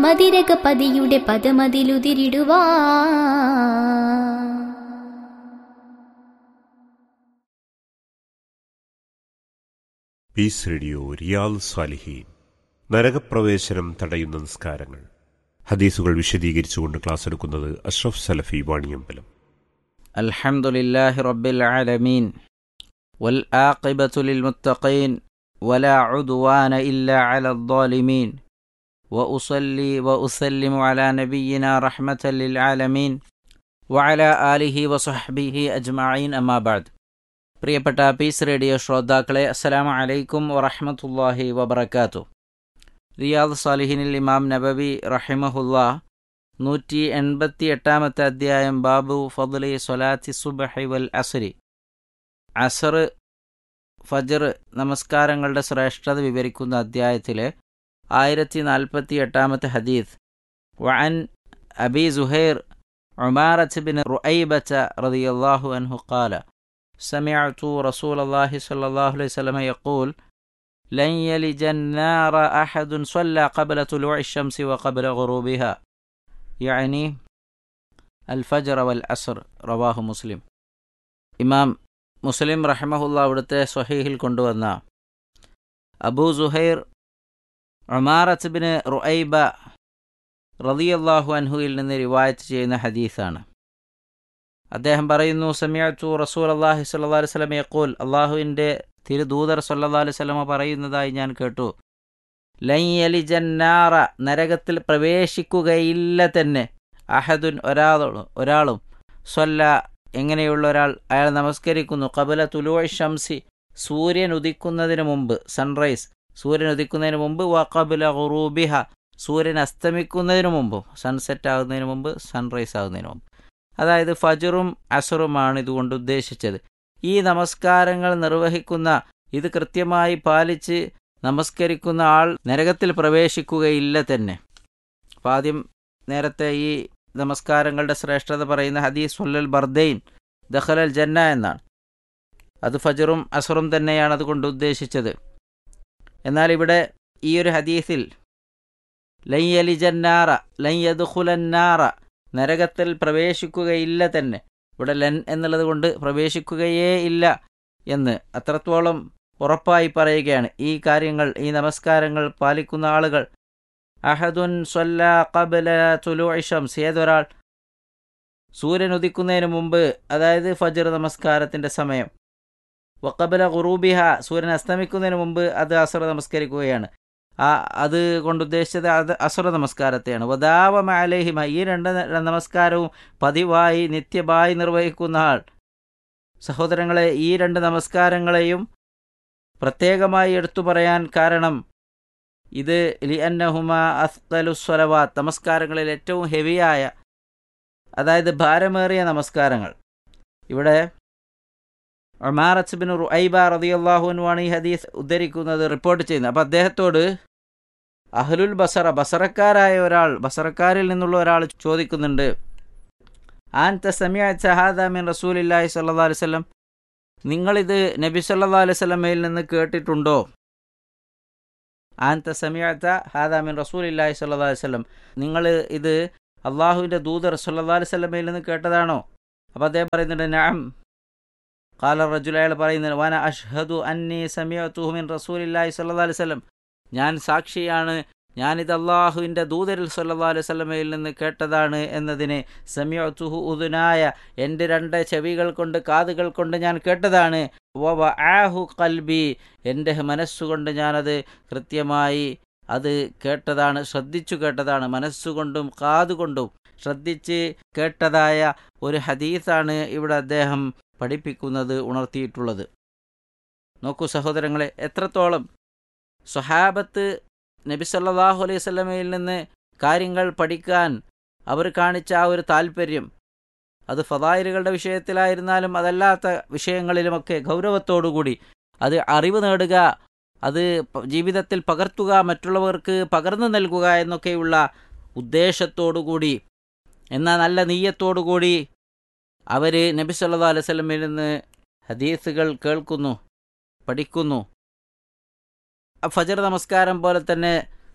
മതിരകപതിയുടെ പദമതിലുതിരിടുവാ piece radio റിയാൽ സ്വാലിഹീൻ നരകപ്രവേശനം തടയുന്ന നിസ്കാരങ്ങൾ ഹദീസുകൾ വിശദീകരിച്ചുകൊണ്ട് ക്ലാസ് എടുക്കുന്നത് അഷ്റഫ് സലഫി വാണിയമ്പലം الحمد لله رب العالمين والآقبة للمتقين ولا عدوان إلا على الظالمين وأصلي وأسلم على نبينا رحمة للعالمين وعلى آله وصحبه أجمعين أما بعد പ്രിയപ്പെട്ട പീസ് റേഡിയോ ശ്രോതാക്കളെ അസ്സലാമു അലൈക്കും വറഹ്മത്തുള്ളാഹി വബറകാതുഹു റിയാദ് സാലിഹിനിൽ ഇമാം നബവി റഹിമഹുല്ലാ നൂറ്റി എൺപത്തി എട്ടാമത്തെ അധ്യായം ബാബു ഫضലി സ്വലാത്തി സുബഹി വൽ അസരി അസർ ഫജർ നമസ്കാരങ്ങളുടെ ശ്രേഷ്ഠത വിവരിക്കുന്ന അധ്യായത്തിലെ ആയിരത്തി നാൽപ്പത്തി എട്ടാമത്തെ ഹദീസ് വഅൻ അബി സുഹൈർ عمارة بن رؤيبة رضي الله عنه قال سمعت رسول الله صلى الله عليه وسلم يقول لن يلج النار أحد صلى قبل طلوع الشمس وقبل غروبها يعني الفجر والأسر رواه مسلم ഇമാം മുസ്ലിം റഹ്മഹുല്ല അവിടുത്തെ സ്വഹീഹിൽ കൊണ്ടുവന്ന Abu Zuhair Umarah bin Ruwaibah റളിയല്ലാഹു അൻഹുയിൽ നിന്ന് റിവായത്ത് ചെയ്യുന്ന ഹദീസാണ് അദ്ദേഹം പറയുന്നു സമിയത്തു റസൂൽ അള്ളാഹി സല്ലാ അലൈഹി സ്വലം യക്കൂൽ അള്ളാഹുവിൻ്റെ തിരുദൂതർ സല്ലാ അലൈഹി സ്വലമ പറയുന്നതായി ഞാൻ കേട്ടു ലയ്യലിജന്നാറ നരകത്തിൽ പ്രവേശിക്കുകയില്ല തന്നെ അഹദുൻ ഒരാളും ഒരാളും സ്വല്ല എങ്ങനെയുള്ള ഒരാൾ അയാൾ നമസ്കരിക്കുന്നു കബല തുലു ഷംസി സൂര്യൻ ഉദിക്കുന്നതിന് മുമ്പ് സൺറൈസ് സൂര്യൻ ഉദിക്കുന്നതിന് മുമ്പ് വ കബല ഖുറൂബിഹ സൂര്യൻ അസ്തമിക്കുന്നതിന് മുമ്പും സൺസെറ്റ് ആകുന്നതിന് മുമ്പ് സൺറൈസ് ആകുന്നതിന് മുമ്പ് അതായത് ഫജറും അസറുമാണ് ഇതുകൊണ്ട് ഉദ്ദേശിച്ചത് ഈ നമസ്കാരങ്ങൾ നിർവഹിക്കുന്ന ഇത് കൃത്യമായി പാലിച്ച് നമസ്കരിക്കുന്ന ആൾ നരകത്തിൽ പ്രവേശിക്കുകയില്ല തന്നെ അപ്പം ആദ്യം നേരത്തെ ഈ നമസ്കാരങ്ങളുടെ ശ്രേഷ്ഠത പറയുന്ന ഹദീസ് സുല്ലൽ ബർദൈൻ ദഖലൽ ജന്ന എന്നാണ് അത് ഫജറും അസറും തന്നെയാണ് അതുകൊണ്ട് ഉദ്ദേശിച്ചത് എന്നാൽ ഇവിടെ ഈ ഒരു ഹദീസിൽ ലയ്യലി ജന്നാറ ലയ്യദുഖുലന്നാറ നരകത്തിൽ പ്രവേശിക്കുകയില്ല തന്നെ ഇവിടെ ലൻ എന്നുള്ളത് കൊണ്ട് പ്രവേശിക്കുകയേ ഇല്ല എന്ന് അത്രത്തോളം ഉറപ്പായി പറയുകയാണ് ഈ കാര്യങ്ങൾ ഈ നമസ്കാരങ്ങൾ പാലിക്കുന്ന ആളുകൾ അഹദുൻ സ്വല്ല കബല തുലു ഷംസ് ഏതൊരാൾ സൂര്യൻ ഉദിക്കുന്നതിന് മുമ്പ് അതായത് ഫജർ നമസ്കാരത്തിൻ്റെ സമയം വക്കബല ഖുറൂബിഹ സൂര്യൻ അസ്തമിക്കുന്നതിന് മുമ്പ് അത് അസർ നമസ്കരിക്കുകയാണ് ആ അത് കൊണ്ടുദ്ദേശിച്ചത് അത് അസുര നമസ്കാരത്തെയാണ് വദാവ മാലേഹിമ ഈ രണ്ട് നമസ്കാരവും പതിവായി നിത്യമായി നിർവഹിക്കുന്ന ആൾ സഹോദരങ്ങളെ ഈ രണ്ട് നമസ്കാരങ്ങളെയും പ്രത്യേകമായി എടുത്തു പറയാൻ കാരണം ഇത് ലി അന്നഹുമ അസ്തലുസ്വലവാത്ത് നമസ്കാരങ്ങളിൽ ഏറ്റവും ഹെവിയായ അതായത് ഭാരമേറിയ നമസ്കാരങ്ങൾ ഇവിടെ ഒമാറത്ത് ബിൻ റുഐബ റതിയല്ലാഹുനുവാണ് ഈ ഹദീസ് ഉദ്ധരിക്കുന്നത് റിപ്പോർട്ട് ചെയ്യുന്നത് അപ്പോൾ അദ്ദേഹത്തോട് അഹ്ലുൽ ബസറ ബസറക്കാരായ ഒരാൾ ബസറക്കാരിൽ നിന്നുള്ള ഒരാൾ ചോദിക്കുന്നുണ്ട് ആൻ തസമിയ ചഹാദ മിൻ റസൂലില്ലാഹി സല്ലാ അലൈവല്ലം നിങ്ങളിത് നബി സല്ലാ അലൈഹി സ്വലമയിൽ നിന്ന് കേട്ടിട്ടുണ്ടോ ആൻ തസമിയത്ത ഹാദ മിൻ റസൂലില്ലാഹി സല്ലാ അലൈഹി സ്വലം നിങ്ങൾ ഇത് അള്ളാഹുവിൻ്റെ ദൂതർ സല്ലാ അലൈഹി സ്വലമയിൽ നിന്ന് കേട്ടതാണോ അപ്പോൾ അദ്ദേഹം പറയുന്നുണ്ട് നാം കാല റജുൽ അയാൾ പറയുന്നത് വന അഷ്ഹദു അന്നി സമിയത്തുഹു മിൻ റസൂലില്ലാഹി സല്ലാ അലൈഹി സ്വലം ഞാൻ സാക്ഷിയാണ് ഞാനിത് അള്ളാഹുവിൻ്റെ ദൂതരിൽ സല്ലാ അലൈഹി സ്വലമയിൽ നിന്ന് കേട്ടതാണ് എന്നതിന് സമിയത്തുഹു ഉദുനായ എൻ്റെ രണ്ട് ചെവികൾ കൊണ്ട് കാതുകൾ കൊണ്ട് ഞാൻ കേട്ടതാണ് വ ആഹു കൽബി എൻ്റെ മനസ്സുകൊണ്ട് ഞാനത് കൃത്യമായി അത് കേട്ടതാണ് ശ്രദ്ധിച്ചു കേട്ടതാണ് മനസ്സുകൊണ്ടും കാതുകൊണ്ടും ശ്രദ്ധിച്ച് കേട്ടതായ ഒരു ഹദീസാണ് ഇവിടെ അദ്ദേഹം പഠിപ്പിക്കുന്നത് ഉണർത്തിയിട്ടുള്ളത് നോക്കൂ സഹോദരങ്ങളെ എത്രത്തോളം സ്വഹാബത്ത് നബി സല്ലാഹു അലൈഹി സ്വലമയിൽ നിന്ന് കാര്യങ്ങൾ പഠിക്കാൻ അവർ കാണിച്ച ആ ഒരു താല്പര്യം അത് ഫതായിലുകളുടെ വിഷയത്തിലായിരുന്നാലും അതല്ലാത്ത വിഷയങ്ങളിലുമൊക്കെ ഗൗരവത്തോടുകൂടി അത് അറിവ് നേടുക അത് ജീവിതത്തിൽ പകർത്തുക മറ്റുള്ളവർക്ക് പകർന്നു നൽകുക എന്നൊക്കെയുള്ള ഉദ്ദേശത്തോടുകൂടി എന്ന നല്ല നീയത്തോടുകൂടി അവർ നബി സല്ലാ അലൈഹി സ്വലമിൽ നിന്ന് ഹദീസുകൾ കേൾക്കുന്നു പഠിക്കുന്നു ഫജർ നമസ്കാരം പോലെ തന്നെ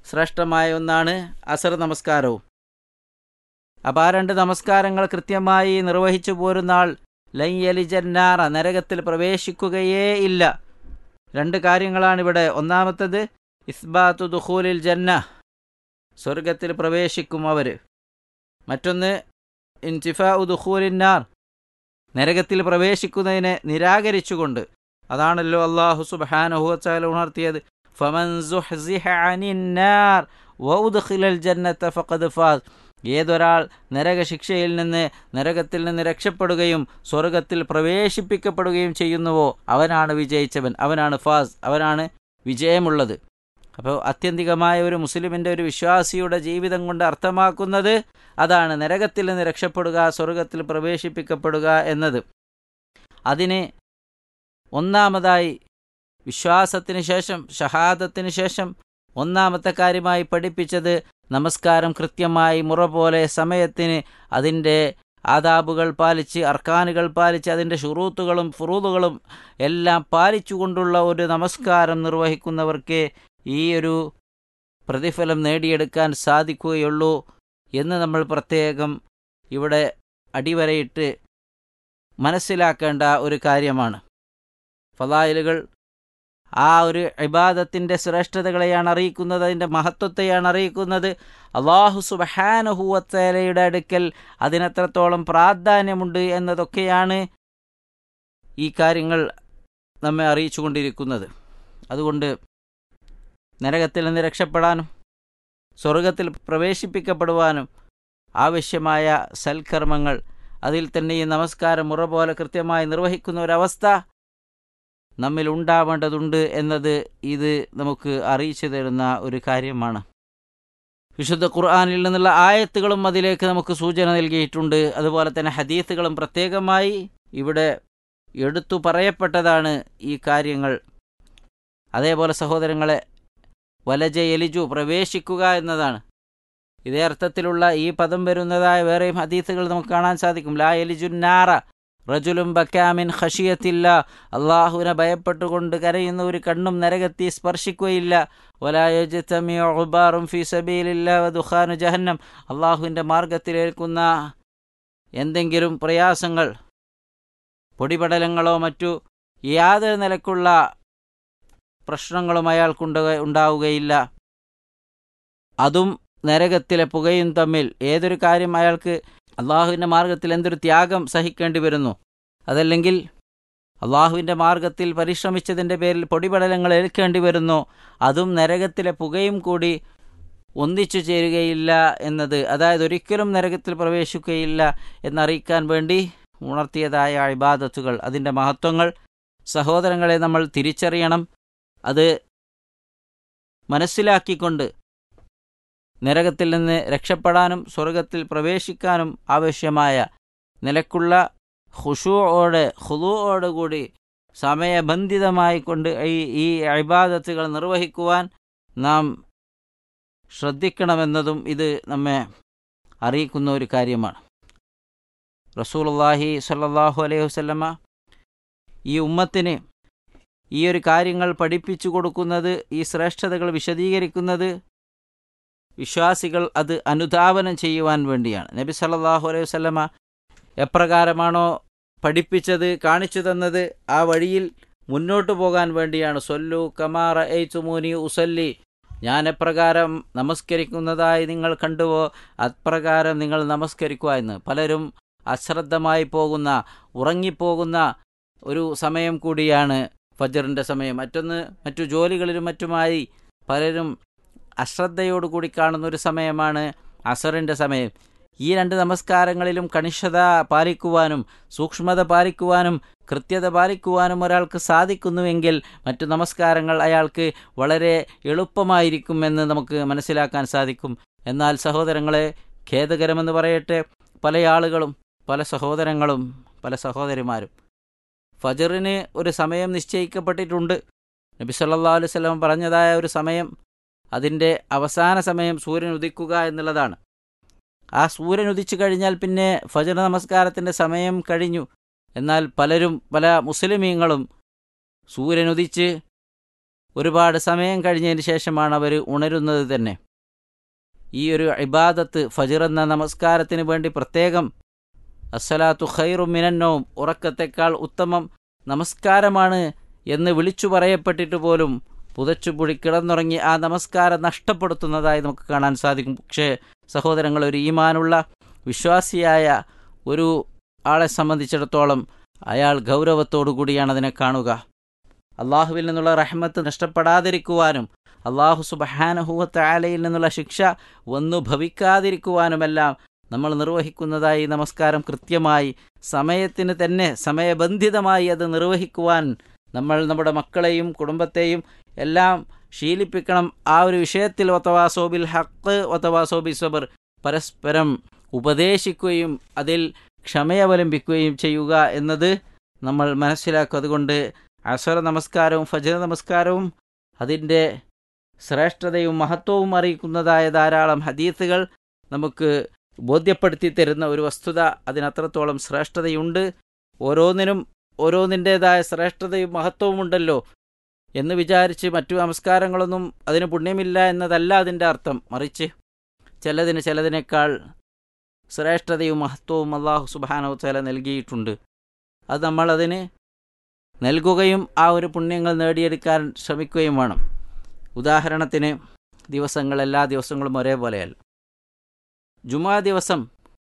ശ്രേഷ്ഠമായ ഒന്നാണ് അസർ നമസ്കാരവും അപ്പോൾ ആ രണ്ട് നമസ്കാരങ്ങൾ കൃത്യമായി നിർവഹിച്ചു പോരുന്ന ആൾ ലയ്യലിജന്നാറ നരകത്തിൽ പ്രവേശിക്കുകയേ ഇല്ല രണ്ട് കാര്യങ്ങളാണ് ഇവിടെ ഒന്നാമത്തത് ഇസ്ബാത്തു ദുഖൂലിൽ ജന്ന സ്വർഗത്തിൽ പ്രവേശിക്കും അവർ മറ്റൊന്ന് ഇൻറ്റിഫാ ദുഖൂലിന്നാർ നരകത്തിൽ പ്രവേശിക്കുന്നതിനെ നിരാകരിച്ചുകൊണ്ട് അതാണല്ലോ അള്ളാഹു സുബാനഹുവച്ചാല ഉണർത്തിയത് ഫമൻ സുഹ്സിഹ അനിന്നാർ വൗദ്ഖിലൽ ജന്നത ഫഖദ് ഫാസ് ഏതൊരാൾ നരകശിക്ഷയിൽ നിന്ന് നരകത്തിൽ നിന്ന് രക്ഷപ്പെടുകയും സ്വർഗത്തിൽ പ്രവേശിപ്പിക്കപ്പെടുകയും ചെയ്യുന്നുവോ അവനാണ് വിജയിച്ചവൻ അവനാണ് ഫാസ് അവനാണ് വിജയമുള്ളത് അപ്പോൾ അത്യന്തികമായ ഒരു മുസ്ലിമിൻ്റെ ഒരു വിശ്വാസിയുടെ ജീവിതം കൊണ്ട് അർത്ഥമാക്കുന്നത് അതാണ് നരകത്തിൽ നിന്ന് രക്ഷപ്പെടുക സ്വർഗത്തിൽ പ്രവേശിപ്പിക്കപ്പെടുക എന്നത് അതിന് ഒന്നാമതായി വിശ്വാസത്തിന് ശേഷം ഷഹാദത്തിന് ശേഷം ഒന്നാമത്തെ കാര്യമായി പഠിപ്പിച്ചത് നമസ്കാരം കൃത്യമായി മുറ പോലെ സമയത്തിന് അതിൻ്റെ ആദാബുകൾ പാലിച്ച് അർക്കാനുകൾ പാലിച്ച് അതിൻ്റെ ഷുറൂത്തുകളും ഫുറൂതുകളും എല്ലാം പാലിച്ചുകൊണ്ടുള്ള ഒരു നമസ്കാരം നിർവഹിക്കുന്നവർക്ക് ഈ ഒരു പ്രതിഫലം നേടിയെടുക്കാൻ സാധിക്കുകയുള്ളൂ എന്ന് നമ്മൾ പ്രത്യേകം ഇവിടെ അടിവരയിട്ട് മനസ്സിലാക്കേണ്ട ഒരു കാര്യമാണ് ഫലായിലുകൾ ആ ഒരു ഇബാദത്തിൻ്റെ ശ്രേഷ്ഠതകളെയാണ് അറിയിക്കുന്നത് അതിൻ്റെ മഹത്വത്തെയാണ് അറിയിക്കുന്നത് അള്ളാഹു സുബഹാനഹുവത്തേലയുടെ അടുക്കൽ അതിനെത്രത്തോളം പ്രാധാന്യമുണ്ട് എന്നതൊക്കെയാണ് ഈ കാര്യങ്ങൾ നമ്മെ അറിയിച്ചു കൊണ്ടിരിക്കുന്നത് അതുകൊണ്ട് നരകത്തിൽ നിന്ന് രക്ഷപ്പെടാനും സ്വർഗത്തിൽ പ്രവേശിപ്പിക്കപ്പെടുവാനും ആവശ്യമായ സൽക്കർമ്മങ്ങൾ അതിൽ തന്നെ ഈ നമസ്കാരം മുറ പോലെ കൃത്യമായി നിർവഹിക്കുന്ന ഒരവസ്ഥ നമ്മിൽ ഉണ്ടാവേണ്ടതുണ്ട് എന്നത് ഇത് നമുക്ക് അറിയിച്ചു തരുന്ന ഒരു കാര്യമാണ് വിശുദ്ധ ഖുർആാനിൽ നിന്നുള്ള ആയത്തുകളും അതിലേക്ക് നമുക്ക് സൂചന നൽകിയിട്ടുണ്ട് അതുപോലെ തന്നെ ഹദീത്തുകളും പ്രത്യേകമായി ഇവിടെ എടുത്തു പറയപ്പെട്ടതാണ് ഈ കാര്യങ്ങൾ അതേപോലെ സഹോദരങ്ങളെ വലജ എലിജു പ്രവേശിക്കുക എന്നതാണ് ഇതേ അർത്ഥത്തിലുള്ള ഈ പദം വരുന്നതായ വേറെയും ഹദീസുകൾ നമുക്ക് കാണാൻ സാധിക്കും ലാ എലിജുന്നാറ റജുലും ബക്കാമിൻ ഖഷിയത്തില്ല അള്ളാഹുവിനെ ഭയപ്പെട്ടുകൊണ്ട് കരയുന്ന ഒരു കണ്ണും നരകത്തി സ്പർശിക്കുകയില്ല ഒലായുബാറും ഫി സബീലില്ല ദുഖാനു ജഹന്നം അള്ളാഹുവിൻ്റെ മാർഗത്തിലേൽക്കുന്ന എന്തെങ്കിലും പ്രയാസങ്ങൾ പൊടിപടലങ്ങളോ മറ്റു യാതൊരു നിലക്കുള്ള പ്രശ്നങ്ങളും അയാൾക്കുണ്ട ഉണ്ടാവുകയില്ല അതും നരകത്തിലെ പുകയും തമ്മിൽ ഏതൊരു കാര്യം അയാൾക്ക് അള്ളാഹുവിൻ്റെ മാർഗത്തിൽ എന്തൊരു ത്യാഗം സഹിക്കേണ്ടി വരുന്നു അതല്ലെങ്കിൽ അള്ളാഹുവിൻ്റെ മാർഗത്തിൽ പരിശ്രമിച്ചതിൻ്റെ പേരിൽ പൊടിപടലങ്ങൾ ഏൽക്കേണ്ടി വരുന്നു അതും നരകത്തിലെ പുകയും കൂടി ഒന്നിച്ചു ചേരുകയില്ല എന്നത് അതായത് ഒരിക്കലും നരകത്തിൽ പ്രവേശിക്കുകയില്ല എന്നറിയിക്കാൻ വേണ്ടി ഉണർത്തിയതായ ഇബാദത്തുകൾ അതിൻ്റെ മഹത്വങ്ങൾ സഹോദരങ്ങളെ നമ്മൾ തിരിച്ചറിയണം അത് മനസ്സിലാക്കിക്കൊണ്ട് നരകത്തിൽ നിന്ന് രക്ഷപ്പെടാനും സ്വർഗത്തിൽ പ്രവേശിക്കാനും ആവശ്യമായ നിലക്കുള്ള ഹുഷുവോടെ ഹുദുവോടുകൂടി സമയബന്ധിതമായി കൊണ്ട് ഈ ഈ അഴിബാദത്തുകൾ നിർവഹിക്കുവാൻ നാം ശ്രദ്ധിക്കണമെന്നതും ഇത് നമ്മെ അറിയിക്കുന്ന ഒരു കാര്യമാണ് റസൂലുള്ളാഹി സല്ലല്ലാഹു അലൈഹി വസല്ലമ ഈ ഉമ്മത്തിന് ഈ ഒരു കാര്യങ്ങൾ പഠിപ്പിച്ചു കൊടുക്കുന്നത് ഈ ശ്രേഷ്ഠതകൾ വിശദീകരിക്കുന്നത് വിശ്വാസികൾ അത് അനുധാവനം ചെയ്യുവാൻ വേണ്ടിയാണ് നബി സല്ലല്ലാഹു അലൈഹി വസല്ലമ എപ്രകാരമാണോ പഠിപ്പിച്ചത് കാണിച്ചു തന്നത് ആ വഴിയിൽ മുന്നോട്ടു പോകാൻ വേണ്ടിയാണ് സൊല്ലു കമാറ എയ് ചുമൂനി ഉസല്ലി ഞാൻ എപ്രകാരം നമസ്കരിക്കുന്നതായി നിങ്ങൾ കണ്ടുവോ അപ്രകാരം നിങ്ങൾ നമസ്കരിക്കുക എന്ന് പലരും അശ്രദ്ധമായി പോകുന്ന ഉറങ്ങിപ്പോകുന്ന ഒരു സമയം കൂടിയാണ് ഫജറിൻ്റെ സമയം മറ്റൊന്ന് മറ്റു ജോലികളിലും മറ്റുമായി പലരും അശ്രദ്ധയോടുകൂടി കാണുന്ന ഒരു സമയമാണ് അസറിൻ്റെ സമയം ഈ രണ്ട് നമസ്കാരങ്ങളിലും കണിഷ്ഠത പാലിക്കുവാനും സൂക്ഷ്മത പാലിക്കുവാനും കൃത്യത പാലിക്കുവാനും ഒരാൾക്ക് സാധിക്കുന്നുവെങ്കിൽ മറ്റു നമസ്കാരങ്ങൾ അയാൾക്ക് വളരെ എളുപ്പമായിരിക്കുമെന്ന് നമുക്ക് മനസ്സിലാക്കാൻ സാധിക്കും എന്നാൽ സഹോദരങ്ങളെ ഖേദകരമെന്ന് പറയട്ടെ പല ആളുകളും പല സഹോദരങ്ങളും പല സഹോദരിമാരും ഫജറിന് ഒരു സമയം നിശ്ചയിക്കപ്പെട്ടിട്ടുണ്ട് നബി സല്ലാ അലൈഹി സ്വലം പറഞ്ഞതായ ഒരു സമയം അതിൻ്റെ അവസാന സമയം സൂര്യൻ ഉദിക്കുക എന്നുള്ളതാണ് ആ സൂര്യൻ ഉദിച്ചു കഴിഞ്ഞാൽ പിന്നെ ഫജർ നമസ്കാരത്തിൻ്റെ സമയം കഴിഞ്ഞു എന്നാൽ പലരും പല മുസ്ലിമീങ്ങളും സൂര്യൻ ഉദിച്ച് ഒരുപാട് സമയം കഴിഞ്ഞതിന് ശേഷമാണ് അവർ ഉണരുന്നത് തന്നെ ഈ ഒരു ഇബാദത്ത് ഫജിർ എന്ന നമസ്കാരത്തിന് വേണ്ടി പ്രത്യേകം അസ്സലാത്തു ഖൈറു മിനന്നവും ഉറക്കത്തെക്കാൾ ഉത്തമം നമസ്കാരമാണ് എന്ന് വിളിച്ചു പറയപ്പെട്ടിട്ട് പോലും പുതച്ചുപുഴി കിടന്നുറങ്ങി ആ നമസ്കാരം നഷ്ടപ്പെടുത്തുന്നതായി നമുക്ക് കാണാൻ സാധിക്കും പക്ഷേ സഹോദരങ്ങൾ ഒരു ഈമാനുള്ള വിശ്വാസിയായ ഒരു ആളെ സംബന്ധിച്ചിടത്തോളം അയാൾ ഗൗരവത്തോടു കൂടിയാണ് അതിനെ കാണുക അള്ളാഹുവിൽ നിന്നുള്ള റഹ്മത്ത് നഷ്ടപ്പെടാതിരിക്കുവാനും അള്ളാഹു സുബഹാനഹുവത്ത് ആലയിൽ നിന്നുള്ള ശിക്ഷ വന്നു ഭവിക്കാതിരിക്കുവാനുമെല്ലാം നമ്മൾ നിർവഹിക്കുന്നതായി നമസ്കാരം കൃത്യമായി സമയത്തിന് തന്നെ സമയബന്ധിതമായി അത് നിർവഹിക്കുവാൻ നമ്മൾ നമ്മുടെ മക്കളെയും കുടുംബത്തെയും എല്ലാം ശീലിപ്പിക്കണം ആ ഒരു വിഷയത്തിൽ ഒത്തവാസോബിൽ ഹക്ക് ഒത്തവാസോബി സബർ പരസ്പരം ഉപദേശിക്കുകയും അതിൽ ക്ഷമയവലംബിക്കുകയും ചെയ്യുക എന്നത് നമ്മൾ മനസ്സിലാക്കും അതുകൊണ്ട് അസറ നമസ്കാരവും ഫജർ നമസ്കാരവും അതിൻ്റെ ശ്രേഷ്ഠതയും മഹത്വവും അറിയിക്കുന്നതായ ധാരാളം ഹദീസുകൾ നമുക്ക് ബോധ്യപ്പെടുത്തി തരുന്ന ഒരു വസ്തുത അതിനത്രത്തോളം ശ്രേഷ്ഠതയുണ്ട് ഓരോന്നിനും ഓരോന്നിൻ്റേതായ ശ്രേഷ്ഠതയും മഹത്വവും ഉണ്ടല്ലോ എന്ന് വിചാരിച്ച് മറ്റു നമസ്കാരങ്ങളൊന്നും അതിന് പുണ്യമില്ല എന്നതല്ല അതിൻ്റെ അർത്ഥം മറിച്ച് ചിലതിന് ചിലതിനേക്കാൾ ശ്രേഷ്ഠതയും മഹത്വവും അള്ളാഹു സുബാനോ ചില നൽകിയിട്ടുണ്ട് അത് നമ്മളതിന് നൽകുകയും ആ ഒരു പുണ്യങ്ങൾ നേടിയെടുക്കാൻ ശ്രമിക്കുകയും വേണം ഉദാഹരണത്തിന് ദിവസങ്ങൾ എല്ലാ ദിവസങ്ങളും ഒരേപോലെയല്ല ജുമാ ദിവസം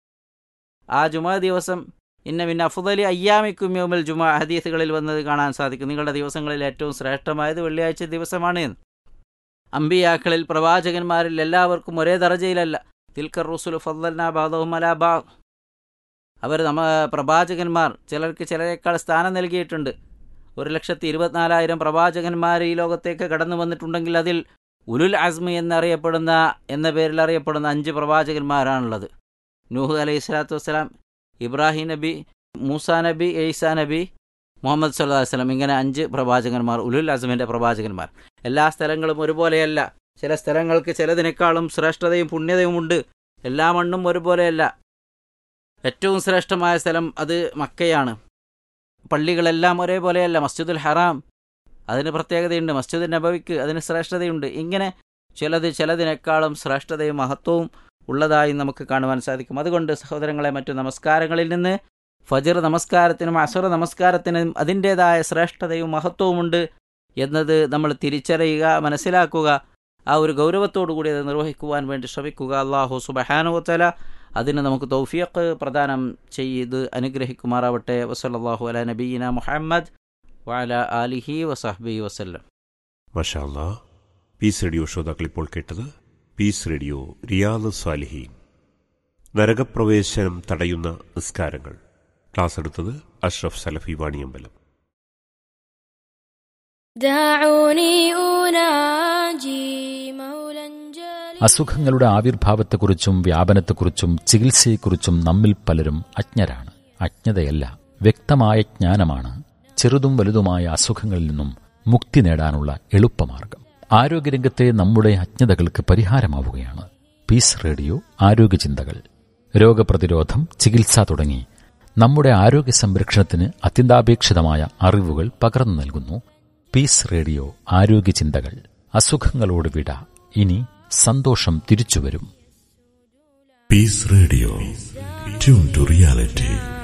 ആ ജുമാ ദിവസം ഇന്ന പിന്നെ അഫുദലി അയ്യാമിക്കും യോമിൽ ജുമാ ഹദീസുകളിൽ വന്നത് കാണാൻ സാധിക്കും നിങ്ങളുടെ ദിവസങ്ങളിൽ ഏറ്റവും ശ്രേഷ്ഠമായത് വെള്ളിയാഴ്ച ദിവസമാണ് എന്ന് അമ്പിയാക്കളിൽ പ്രവാചകന്മാരിൽ എല്ലാവർക്കും ഒരേ ദർജയിലല്ല തിൽക്കർ റുസുൽ ഫദ്ലന ബാദവും അലാബാ അവർ നമ്മ പ്രവാചകന്മാർ ചിലർക്ക് ചിലരേക്കാൾ സ്ഥാനം നൽകിയിട്ടുണ്ട് ഒരു ലക്ഷത്തി ഇരുപത്തിനാലായിരം പ്രവാചകന്മാർ ഈ ലോകത്തേക്ക് കടന്നു വന്നിട്ടുണ്ടെങ്കിൽ അതിൽ ഉലുൽ അസ്മി എന്നറിയപ്പെടുന്ന എന്ന പേരിൽ അറിയപ്പെടുന്ന അഞ്ച് പ്രവാചകന്മാരാണുള്ളത് നൂഹ് അലൈഹി സ്വലാത്തു വസ്സലാം ഇബ്രാഹിം നബി മൂസ നബി ഈസാ നബി മുഹമ്മദ് സല്ലാ വസ്ലം ഇങ്ങനെ അഞ്ച് പ്രവാചകന്മാർ ഉലുൽ അസ്മിൻ്റെ പ്രവാചകന്മാർ എല്ലാ സ്ഥലങ്ങളും ഒരുപോലെയല്ല ചില സ്ഥലങ്ങൾക്ക് ചിലതിനേക്കാളും ശ്രേഷ്ഠതയും പുണ്യതയും ഉണ്ട് എല്ലാ മണ്ണും ഒരുപോലെയല്ല ഏറ്റവും ശ്രേഷ്ഠമായ സ്ഥലം അത് മക്കയാണ് പള്ളികളെല്ലാം ഒരേപോലെയല്ല മസ്ജിദുൽ ഹറാം അതിന് പ്രത്യേകതയുണ്ട് മസ്ജിദ് നബവിക്ക് അതിന് ശ്രേഷ്ഠതയുണ്ട് ഇങ്ങനെ ചിലത് ചിലതിനേക്കാളും ശ്രേഷ്ഠതയും മഹത്വവും ഉള്ളതായി നമുക്ക് കാണുവാൻ സാധിക്കും അതുകൊണ്ട് സഹോദരങ്ങളെ മറ്റു നമസ്കാരങ്ങളിൽ നിന്ന് ഫജർ നമസ്കാരത്തിനും അസുറ നമസ്കാരത്തിനും അതിൻ്റേതായ ശ്രേഷ്ഠതയും മഹത്വവുമുണ്ട് എന്നത് നമ്മൾ തിരിച്ചറിയുക മനസ്സിലാക്കുക ആ ഒരു ഗൗരവത്തോടു കൂടി അത് നിർവഹിക്കുവാൻ വേണ്ടി ശ്രമിക്കുക അള്ളാഹു സുബഹാനുവത്തല അതിന് നമുക്ക് തൗഫിയക്ക് പ്രദാനം ചെയ്ത് അനുഗ്രഹിക്കുമാറാവട്ടെ വസല്ലാഹു അല നബീന മുഹമ്മദ് വഅല ആലിഹി വസഹബി വസല്ലം മഷാല്ല പീസ് റേഡിയോ ശ്രോതാക്കൾ ഇപ്പോൾ കേട്ടത് പീസ് റേഡിയോ റിയാദ് സാലിഹീൻ നരകപ്രവേശനം തടയുന്ന നിസ്കാരങ്ങൾ ക്ലാസ് എടുത്തത് അഷ്റഫ് സലഫി വാണിയമ്പലം دعوني أناجي مولا جليلا അസുഖങ്ങളുടെ ആവിർഭാവത്തെക്കുറിച്ചും വ്യാപനത്തെക്കുറിച്ചും ചികിത്സയെക്കുറിച്ചും നമ്മിൽ പലരും അജ്ഞരാണ് അജ്ഞതയല്ല വ്യക്തമായ ജ്ഞാനമാണ് ചെറുതും വലുതുമായ അസുഖങ്ങളിൽ നിന്നും മുക്തി നേടാനുള്ള എളുപ്പമാർഗം ആരോഗ്യരംഗത്തെ നമ്മുടെ അജ്ഞതകൾക്ക് പരിഹാരമാവുകയാണ് പീസ് റേഡിയോ ആരോഗ്യചിന്തകൾ രോഗപ്രതിരോധം ചികിത്സ തുടങ്ങി നമ്മുടെ ആരോഗ്യ സംരക്ഷണത്തിന് അത്യന്താപേക്ഷിതമായ അറിവുകൾ പകർന്നു നൽകുന്നു പീസ് റേഡിയോ ആരോഗ്യചിന്തകൾ അസുഖങ്ങളോട് വിട ഇനി സന്തോഷം തിരിച്ചുവരും Peace Radio. Tune to reality.